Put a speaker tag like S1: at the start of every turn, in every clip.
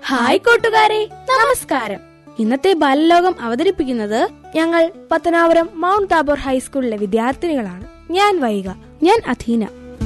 S1: hi കൂട്ടുകാരെ നമസ്കാരം ഇന്നത്തെ ബാലലോകം അവതരിപ്പിക്കുന്നത്
S2: ഞങ്ങൾ പത്തനാപുരം മൗണ്ട് താബോർ ഹൈസ്കൂളിലെ വിദ്യാർത്ഥിനികളാണ് ഞാൻ വൈക
S1: ഞാൻ അധീന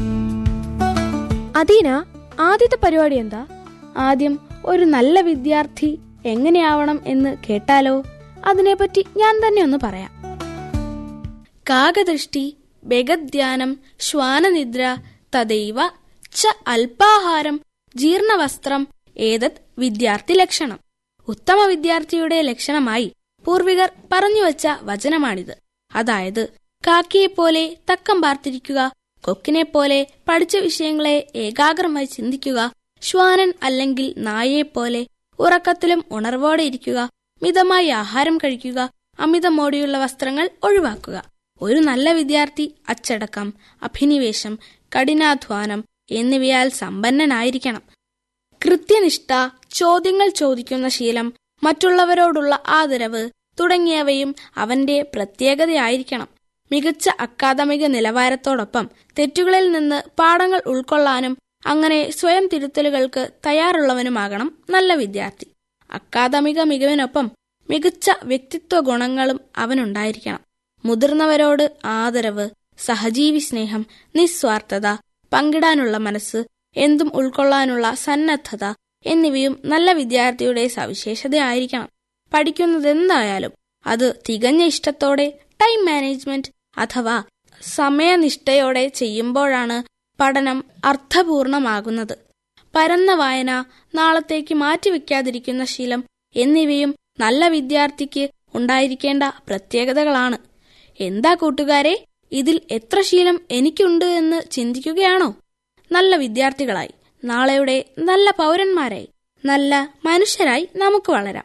S2: അദീന ആദ്യത്തെ പരിപാടി എന്താ
S1: ആദ്യം ഒരു നല്ല വിദ്യാർത്ഥി എങ്ങനെയാവണം എന്ന് കേട്ടാലോ അതിനെപ്പറ്റി ഞാൻ തന്നെ ഒന്ന് പറയാം കാകദൃഷ്ടി ബഗദ്ധ്യാനം ശ്വാനനിദ്ര തദൈവ ച അല്പാഹാരം ജീർണവസ്ത്രം ഏതത് വിദ്യാർത്ഥി ലക്ഷണം ഉത്തമ വിദ്യാർത്ഥിയുടെ ലക്ഷണമായി പൂർവികർ പറഞ്ഞുവച്ച വചനമാണിത് അതായത് കാക്കിയെപ്പോലെ തക്കം പാർത്തിരിക്കുക കൊക്കിനെപ്പോലെ പഠിച്ച വിഷയങ്ങളെ ഏകാഗ്രമായി ചിന്തിക്കുക ശ്വാനൻ അല്ലെങ്കിൽ നായയെപ്പോലെ ഉറക്കത്തിലും ഉണർവോടെ ഇരിക്കുക മിതമായി ആഹാരം കഴിക്കുക അമിതമോടിയുള്ള വസ്ത്രങ്ങൾ ഒഴിവാക്കുക ഒരു നല്ല വിദ്യാർത്ഥി അച്ചടക്കം അഭിനിവേശം കഠിനാധ്വാനം എന്നിവയാൽ സമ്പന്നനായിരിക്കണം കൃത്യനിഷ്ഠ ചോദ്യങ്ങൾ ചോദിക്കുന്ന ശീലം മറ്റുള്ളവരോടുള്ള ആദരവ് തുടങ്ങിയവയും അവന്റെ പ്രത്യേകതയായിരിക്കണം മികച്ച അക്കാദമിക നിലവാരത്തോടൊപ്പം തെറ്റുകളിൽ നിന്ന് പാഠങ്ങൾ ഉൾക്കൊള്ളാനും അങ്ങനെ സ്വയം തിരുത്തലുകൾക്ക് തയ്യാറുള്ളവനുമാകണം നല്ല വിദ്യാർത്ഥി അക്കാദമിക മികവിനൊപ്പം മികച്ച വ്യക്തിത്വ ഗുണങ്ങളും അവനുണ്ടായിരിക്കണം മുതിർന്നവരോട് ആദരവ് സഹജീവി സ്നേഹം നിസ്വാർത്ഥത പങ്കിടാനുള്ള മനസ്സ് എന്തും ഉൾക്കൊള്ളാനുള്ള സന്നദ്ധത എന്നിവയും നല്ല വിദ്യാർത്ഥിയുടെ സവിശേഷതയായിരിക്കണം പഠിക്കുന്നതെന്തായാലും അത് തികഞ്ഞ ഇഷ്ടത്തോടെ ടൈം മാനേജ്മെന്റ് അഥവാ സമയനിഷ്ഠയോടെ ചെയ്യുമ്പോഴാണ് പഠനം അർത്ഥപൂർണമാകുന്നത് പരന്ന വായന നാളത്തേക്ക് മാറ്റിവെക്കാതിരിക്കുന്ന ശീലം എന്നിവയും നല്ല വിദ്യാർത്ഥിക്ക് ഉണ്ടായിരിക്കേണ്ട പ്രത്യേകതകളാണ് എന്താ കൂട്ടുകാരെ ഇതിൽ എത്ര ശീലം എനിക്കുണ്ട് എന്ന് ചിന്തിക്കുകയാണോ നല്ല വിദ്യാർത്ഥികളായി നാളെയുടെ നല്ല പൗരന്മാരായി നല്ല മനുഷ്യരായി നമുക്ക് വളരാം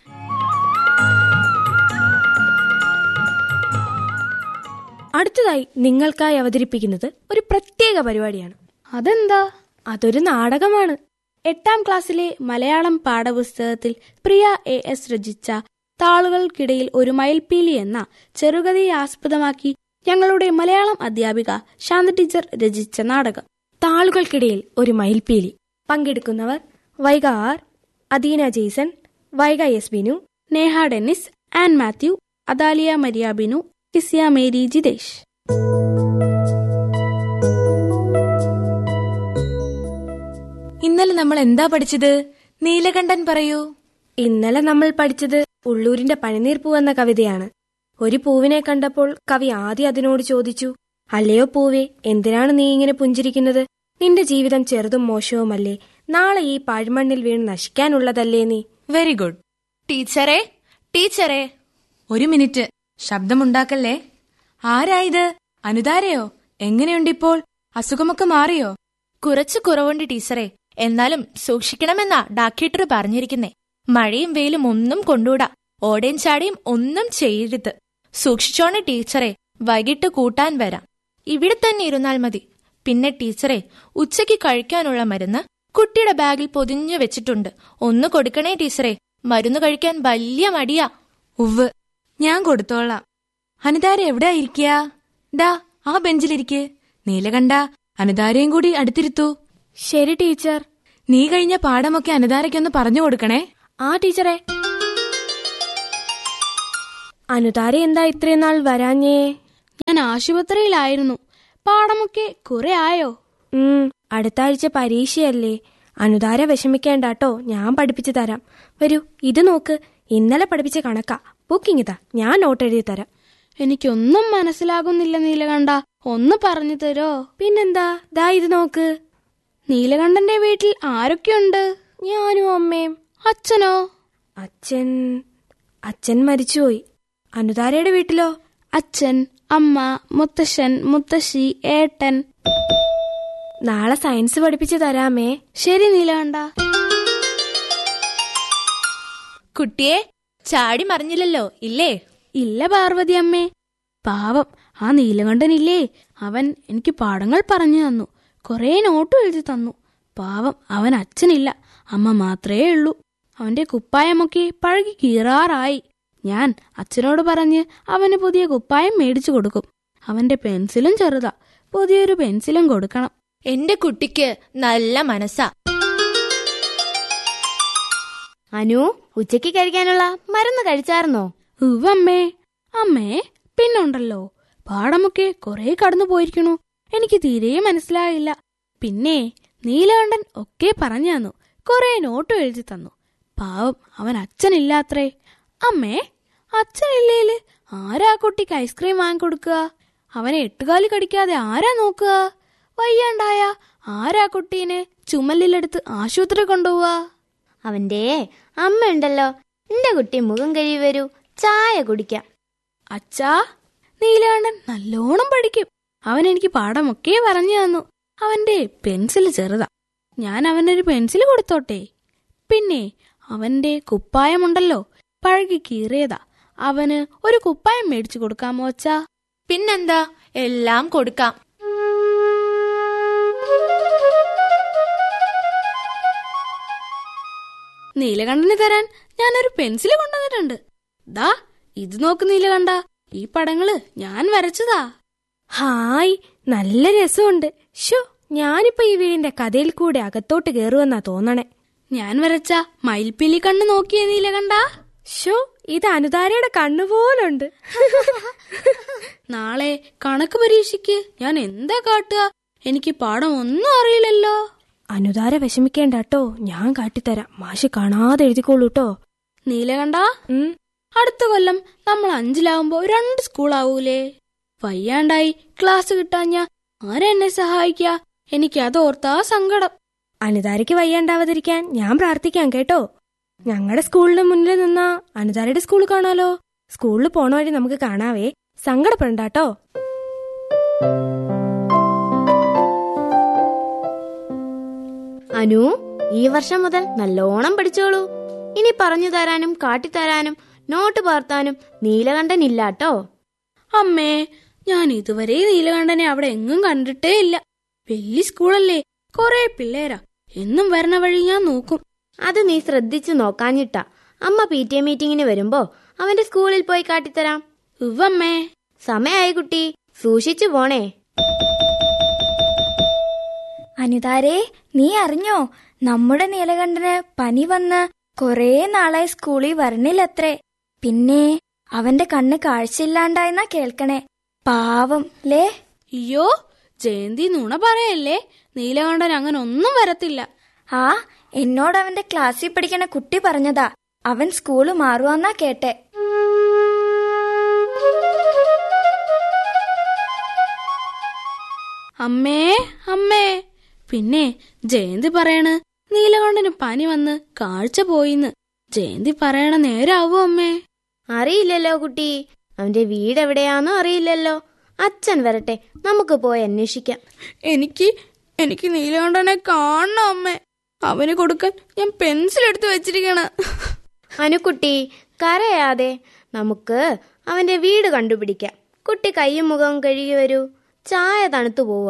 S2: അടുത്തതായി നിങ്ങൾക്കായി അവതരിപ്പിക്കുന്നത് ഒരു പ്രത്യേക പരിപാടിയാണ്
S1: അതെന്താ
S2: അതൊരു നാടകമാണ്
S1: എട്ടാം ക്ലാസ്സിലെ മലയാളം പാഠപുസ്തകത്തിൽ പ്രിയ എ എസ് രചിച്ച താളുകൾക്കിടയിൽ ഒരു മയിൽപ്പീലി എന്ന ചെറുകഥയെ ആസ്പദമാക്കി ഞങ്ങളുടെ മലയാളം അധ്യാപിക ശാന്ത ടീച്ചർ രചിച്ച നാടകം
S2: താളുകൾക്കിടയിൽ ഒരു മയിൽപ്പീലി പങ്കെടുക്കുന്നവർ വൈഗ ആർ അദീന ജെയ്സൺ വൈഗ എസ് ബിനു
S1: നേഹ ഡെന്നിസ് ആൻ മാത്യു അദാലിയ മരിയ ബിനു കിസിയ മേരി ജിതേഷ്
S3: ഇന്നലെ നമ്മൾ എന്താ പഠിച്ചത് നീലകണ്ഠൻ പറയൂ
S2: ഇന്നലെ നമ്മൾ പഠിച്ചത് ഉള്ളൂരിന്റെ പനിനീർ എന്ന കവിതയാണ് ഒരു പൂവിനെ കണ്ടപ്പോൾ കവി ആദ്യം അതിനോട് ചോദിച്ചു അല്ലയോ പൂവേ എന്തിനാണ് നീ ഇങ്ങനെ പുഞ്ചിരിക്കുന്നത് നിന്റെ ജീവിതം ചെറുതും മോശവുമല്ലേ നാളെ ഈ പാഴ്മണ്ണിൽ വീണ് നശിക്കാനുള്ളതല്ലേ നീ
S3: വെരി ഗുഡ് ടീച്ചറെ ടീച്ചറെ ഒരു മിനിറ്റ് ശബ്ദമുണ്ടാക്കല്ലേ ആരായത് അനുതാരയോ എങ്ങനെയുണ്ടിപ്പോൾ അസുഖമൊക്കെ മാറിയോ
S4: കുറച്ച് കുറവുണ്ട് ടീച്ചറെ എന്നാലും സൂക്ഷിക്കണമെന്നാ ഡാക്ടർ പറഞ്ഞിരിക്കുന്നേ മഴയും വെയിലും ഒന്നും കൊണ്ടൂടാ ഓടയും ചാടിയും ഒന്നും ചെയ്യരുത് സൂക്ഷിച്ചോണേ ടീച്ചറെ വൈകിട്ട് കൂട്ടാൻ വരാം ഇവിടെ തന്നെ ഇരുന്നാൽ മതി പിന്നെ ടീച്ചറെ ഉച്ചയ്ക്ക് കഴിക്കാനുള്ള മരുന്ന് കുട്ടിയുടെ ബാഗിൽ പൊതിഞ്ഞു വെച്ചിട്ടുണ്ട് ഒന്ന് കൊടുക്കണേ ടീച്ചറെ മരുന്ന് കഴിക്കാൻ വലിയ മടിയാ
S3: ഉവ് ഞാൻ കൊടുത്തോളാം അനുതാര എവിടെയാ ഇരിക്കുക ഡാ ആ ബെഞ്ചിലിരിക്ക് നീലകണ്ഠ അനുതാരയും കൂടി അടുത്തിരുത്തു
S2: ശരി ടീച്ചർ
S3: നീ കഴിഞ്ഞ പാഠമൊക്കെ അനുതാരയ്ക്കൊന്ന് പറഞ്ഞു കൊടുക്കണേ
S2: ആ ടീച്ചറെ അനുതാര എന്താ ഇത്രയും നാൾ വരാഞ്ഞേ
S1: ഞാൻ ആശുപത്രിയിലായിരുന്നു പാഠമൊക്കെ കുറെ ആയോ
S2: ഉം അടുത്ത ആഴ്ച പരീക്ഷയല്ലേ അനുതാര വിഷമിക്കേണ്ടാട്ടോ ഞാൻ പഠിപ്പിച്ചു തരാം വരൂ ഇത് നോക്ക് ഇന്നലെ പഠിപ്പിച്ച കണക്കാ ബുക്കിംഗ് ഇതാ ഞാൻ നോട്ട് എഴുതി തരാം
S1: എനിക്കൊന്നും മനസ്സിലാകുന്നില്ല നീലകണ്ഠ ഒന്ന് പറഞ്ഞു തരോ
S2: പിന്നെന്താ ദാ ഇത് നോക്ക്
S1: നീലകണ്ഠന്റെ വീട്ടിൽ ആരൊക്കെയുണ്ട്
S2: ഞാനും അമ്മയും
S1: അച്ഛനോ
S2: അച്ഛൻ അച്ഛൻ മരിച്ചുപോയി അനുതാരയുടെ വീട്ടിലോ
S1: അച്ഛൻ അമ്മ മുത്തശ്ശൻ മുത്തശ്ശി ഏട്ടൻ
S2: നാളെ സയൻസ് പഠിപ്പിച്ചു തരാമേ
S1: ശരി നീലകണ്ഠ
S4: കുട്ടിയെ ചാടി മറിഞ്ഞില്ലല്ലോ ഇല്ലേ
S1: ഇല്ല പാർവതി അമ്മേ പാവം ആ നീലകണ്ഠനില്ലേ അവൻ എനിക്ക് പാഠങ്ങൾ പറഞ്ഞു തന്നു കുറെ നോട്ടും എഴുതി തന്നു പാവം അവൻ അച്ഛനില്ല അമ്മ മാത്രമേ ഉള്ളൂ അവന്റെ കുപ്പായമൊക്കെ പഴകി കീറാറായി ഞാൻ അച്ഛനോട് പറഞ്ഞ് അവന് പുതിയ കുപ്പായം മേടിച്ചു കൊടുക്കും അവന്റെ പെൻസിലും ചെറുതാ പുതിയൊരു പെൻസിലും കൊടുക്കണം
S4: എന്റെ കുട്ടിക്ക് നല്ല മനസ്സാ
S5: അനു ഉച്ചയ്ക്ക് കഴിക്കാനുള്ള മരുന്ന് കഴിച്ചായിരുന്നോ
S1: ഉവ്വമ്മേ അമ്മേ പിന്നുണ്ടല്ലോ പാടമൊക്കെ കുറെ കടന്നു പോയിരിക്കണു എനിക്ക് തീരെ മനസ്സിലായില്ല പിന്നെ നീലകണ്ഠൻ ഒക്കെ പറഞ്ഞു തന്നു കുറെ നോട്ട് എഴുതി തന്നു പാവം അവൻ അച്ഛനില്ലാത്രേ അമ്മേ അച്ഛനില്ലേല് ആരാ ആ കുട്ടിക്ക് ഐസ്ക്രീം വാങ്ങിക്കൊടുക്കുക അവനെ എട്ടുകാലി കടിക്കാതെ ആരാ നോക്കുക വയ്യാണ്ടായ ആരാ കുട്ടീനെ ചുമലിലെടുത്ത് ആശുപത്രി കൊണ്ടുപോവാ
S5: അവന്റെ അമ്മ ഉണ്ടല്ലോ എന്റെ കുട്ടി മുഖം കഴുകി വരൂ ചായ കുടിക്കാം
S1: അച്ഛാ നീലകണ്ഠൻ നല്ലോണം പഠിക്കും അവൻ എനിക്ക് പാഠമൊക്കെ പറഞ്ഞു തന്നു അവന്റെ പെൻസിൽ ചെറുതാ ഞാൻ അവനൊരു പെൻസിൽ കൊടുത്തോട്ടെ പിന്നെ അവന്റെ കുപ്പായമുണ്ടല്ലോ പഴകി കീറിയതാ അവന് ഒരു കുപ്പായം മേടിച്ചു കൊടുക്കാമോ അച്ഛാ
S4: പിന്നെന്താ എല്ലാം കൊടുക്കാം
S1: നീലകണ്ഠന് തരാൻ ഞാനൊരു പെൻസിൽ കൊണ്ടുവന്നിട്ടുണ്ട് ദാ ഇത് നോക്ക് നീലകണ്ഠ ഈ പടങ്ങള് ഞാൻ വരച്ചതാ
S2: ഹായ് നല്ല രസമുണ്ട് ഷോ ഞാനിപ്പോ ഈ വീടിന്റെ കഥയിൽ കൂടെ അകത്തോട്ട് കയറുമെന്നാ തോന്നണേ
S1: ഞാൻ വരച്ച മയിൽപ്പിലി കണ്ണ് നോക്കിയേ നീലകണ്ഠ
S2: ഷോ ഇത് അനുതാരയുടെ കണ്ണുപോലുണ്ട്
S1: നാളെ കണക്ക് പരീക്ഷയ്ക്ക് ഞാൻ എന്താ കാട്ടുക എനിക്ക് പാഠം ഒന്നും അറിയില്ലല്ലോ
S2: അനുതാര വിഷമിക്കേണ്ട കേട്ടോ ഞാൻ കാട്ടിത്തരാം മാഷ് കാണാതെ എഴുതിക്കോളൂട്ടോ
S1: നീലകണ്ഠ
S2: ഉം
S1: അടുത്ത കൊല്ലം നമ്മൾ അഞ്ചിലാവുമ്പോ രണ്ട് സ്കൂളാവൂലേ വയ്യാണ്ടായി ക്ലാസ് കിട്ടാഞ്ഞ ആരാ എന്നെ സഹായിക്ക എനിക്ക് അതോർത്താ സങ്കടം
S2: അനുതാരയ്ക്ക് വയ്യാണ്ടാവാതിരിക്കാൻ ഞാൻ പ്രാർത്ഥിക്കാം കേട്ടോ ഞങ്ങളുടെ സ്കൂളിന് മുന്നിൽ നിന്നാ അനുതാരയുടെ സ്കൂൾ കാണാലോ സ്കൂളിൽ പോണ വഴി നമുക്ക് കാണാവേ സങ്കടപ്പെടണ്ടാട്ടോ
S5: അനു ഈ വർഷം മുതൽ നല്ലോണം പഠിച്ചോളൂ ഇനി പറഞ്ഞു തരാനും കാട്ടിത്തരാനും നോട്ട് പകർത്താനും നീലകണ്ഠൻ ഇല്ലാട്ടോ
S1: അമ്മേ ഞാൻ ഇതുവരെ നീലകണ്ഠനെ അവിടെ എങ്ങും കണ്ടിട്ടേ ഇല്ല വലിയ സ്കൂളല്ലേ കൊറേ പിള്ളേരാ എന്നും വരണ വഴി ഞാൻ നോക്കും
S5: അത് നീ ശ്രദ്ധിച്ചു നോക്കാഞ്ഞിട്ടാ അമ്മ പി ടി എ മീറ്റിങ്ങിന് വരുമ്പോ അവന്റെ സ്കൂളിൽ പോയി കാട്ടിത്തരാം
S1: ഉവ്വമ്മേ
S5: സമയായി കുട്ടി സൂക്ഷിച്ചു പോണേ
S6: അനിതാരേ നീ അറിഞ്ഞോ നമ്മുടെ നീലകണ്ഠന് പനി വന്ന് കൊറേ നാളായി സ്കൂളിൽ വരണില്ലത്രേ പിന്നെ അവന്റെ കണ്ണ് കാഴ്ചയില്ലാണ്ടായെന്നാ കേൾക്കണേ പാവം ലേ
S1: അയ്യോ ജയന്തി നുണ പറയല്ലേ നീലകണ്ഠൻ അങ്ങനെ ഒന്നും വരത്തില്ല
S6: ആ എന്നോട് അവന്റെ ക്ലാസ്സിൽ പഠിക്കണ കുട്ടി പറഞ്ഞതാ അവൻ സ്കൂള് മാറുവാന്നാ കേട്ടെ
S1: അമ്മേ അമ്മേ പിന്നെ ജയന്തി പറയണ് നീലകണ്ഠന് പനി വന്ന് കാഴ്ച പോയിന്ന് ജയന്തി പറയണ നേരാവോ അമ്മേ
S5: അറിയില്ലല്ലോ കുട്ടി അവന്റെ വീട് എവിടെയാന്നോ അറിയില്ലല്ലോ അച്ഛൻ വരട്ടെ നമുക്ക് പോയി അന്വേഷിക്കാം
S1: എനിക്ക് എനിക്ക് നീലകണ്ഠനെ കാണണം അമ്മേ അവന് കൊടുക്കാൻ ഞാൻ പെൻസിൽ എടുത്ത് വെച്ചിരിക്കണ
S5: അനുക്കുട്ടി കരയാതെ നമുക്ക് അവന്റെ വീട് കണ്ടുപിടിക്കാം കുട്ടി കൈയും മുഖവും കഴുകി വരൂ ചായ തണുത്തു പോവുക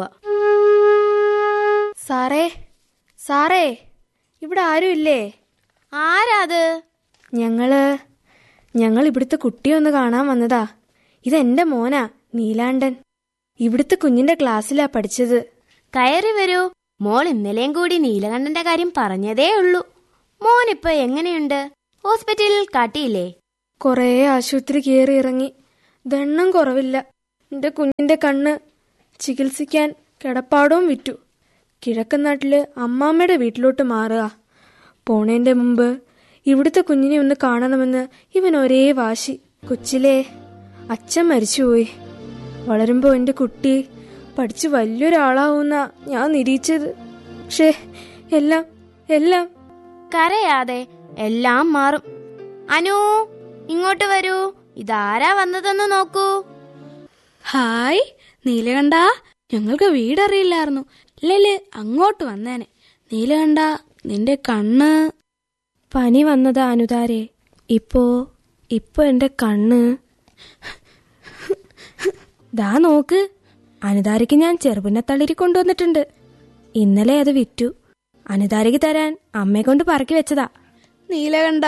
S2: സാറേ സാറേ ഇവിടെ ആരും ഇല്ലേ
S5: ആരാത്
S2: ഞങ്ങള് ഞങ്ങൾ ഇവിടുത്തെ കുട്ടിയൊന്ന് കാണാൻ വന്നതാ ഇതെന്റെ മോനാ നീലാണ്ടൻ ഇവിടുത്തെ കുഞ്ഞിന്റെ ക്ലാസ്സിലാ പഠിച്ചത്
S5: കയറി വരൂ മോൾ ഇന്നലെയും കൂടി നീലകണ്ഠന്റെ കാര്യം പറഞ്ഞതേ ഉള്ളൂ മോനിപ്പോ എങ്ങനെയുണ്ട് ഹോസ്പിറ്റലിൽ കാട്ടിയില്ലേ
S2: കൊറേ ആശുപത്രി കയറി ഇറങ്ങി ദണ്ണം കുറവില്ല എന്റെ കുഞ്ഞിന്റെ കണ്ണ് ചികിത്സിക്കാൻ കിടപ്പാടവും വിറ്റു കിഴക്കൻ നാട്ടില് അമ്മാമ്മയുടെ വീട്ടിലോട്ട് മാറുക പോണേന്റെ മുമ്പ് ഇവിടുത്തെ കുഞ്ഞിനെ ഒന്ന് കാണണമെന്ന് ഇവൻ ഒരേ വാശി കൊച്ചിലെ അച്ഛൻ മരിച്ചുപോയി വളരുമ്പോ എന്റെ കുട്ടി പഠിച്ച് വലിയൊരാളാവുന്ന ഞാൻ നിരീക്ഷിച്ചത് പക്ഷേ എല്ലാം എല്ലാം
S5: കരയാതെ എല്ലാം മാറും അനു ഇങ്ങോട്ട് വരൂ ഇതാരാ വന്നതെന്ന് നോക്കൂ
S1: ഹായ് നീലകണ്ഠ ഞങ്ങൾക്ക് വീടറിയില്ലായിരുന്നു ഇല്ലല്ലേ അങ്ങോട്ട് വന്നേനെ നീലകണ്ഠ നിന്റെ കണ്ണ്
S2: പനി വന്നതാ അനുതാരെ ഇപ്പോ ഇപ്പൊ എന്റെ കണ്ണ് ദാ നോക്ക് അനുതാരയ്ക്ക് ഞാൻ ചെറുപിന്നത്തളിരി കൊണ്ടുവന്നിട്ടുണ്ട് ഇന്നലെ അത് വിറ്റു അനുതാരയ്ക്ക് തരാൻ അമ്മയെ കൊണ്ട് പറക്കി വെച്ചതാ
S1: നീലകണ്ഠ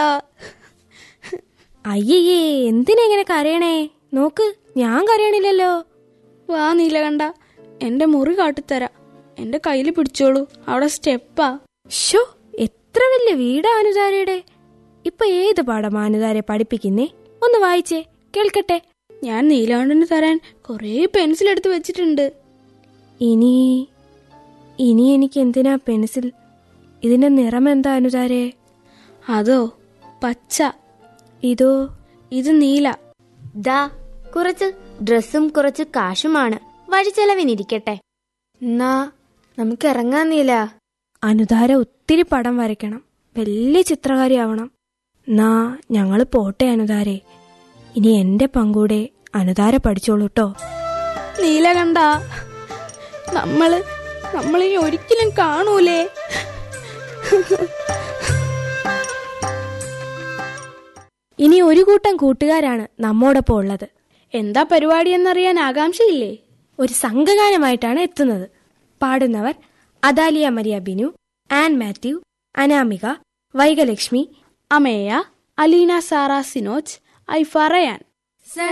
S2: അയ്യയ്യേ എന്തിനാ ഇങ്ങനെ കരയണേ നോക്ക് ഞാൻ കരയണില്ലല്ലോ
S1: വാ നീലകണ്ഠ എന്റെ മുറി കാട്ടിത്തരാം എന്റെ കയ്യിൽ പിടിച്ചോളൂ അവിടെ സ്റ്റെപ്പാ
S2: ഷോ എത്ര വലിയ വീടാ അനുതാരയുടെ ഇപ്പൊ ഏത് പാഠമാ അനുതാരെ പഠിപ്പിക്കുന്നേ ഒന്ന് വായിച്ചേ കേൾക്കട്ടെ
S1: ഞാൻ നീലകണ്ഠന് തരാൻ കുറേ പെൻസിൽ എടുത്ത് വെച്ചിട്ടുണ്ട്
S2: ഇനി ഇനി എനിക്ക് എന്തിനാ പെൻസിൽ ഇതിന്റെ നിറം എന്താ അനുതാരെ
S1: അതോ പച്ച
S2: ഇതോ
S1: ഇത് നീല
S5: ദാ കുറച്ച് ഡ്രസ്സും കുറച്ച് കാശുമാണ് വഴിച്ചെലവിനിരിക്കട്ടെ
S6: എന്നാ നമുക്ക് ഇറങ്ങാൻ നീല
S2: അനുധാര ഒത്തിരി പടം വരയ്ക്കണം വലിയ ചിത്രകാരിയാവണം നാ ഞങ്ങള് പോട്ടെ അനുധാരെ ഇനി എന്റെ പങ്കൂടെ അനുധാര പഠിച്ചോളൂട്ടോ
S1: നീലകണ്ഠ നമ്മള് നമ്മളിനി ഒരിക്കലും കാണൂലേ
S2: ഇനി ഒരു കൂട്ടം കൂട്ടുകാരാണ് നമ്മോടൊപ്പം ഉള്ളത്
S1: എന്താ പരിപാടി എന്നറിയാൻ ആകാംക്ഷയില്ലേ
S2: ഒരു സംഘഗാനമായിട്ടാണ് എത്തുന്നത് പാടുന്നവർ അദാലിയ മരിയ ബിനു ആൻ മാത്യു അനാമിക വൈഗലക്ഷ്മി
S1: അമേയ അലീന സാറ സിനോജ് ഐ ഫറയാൻ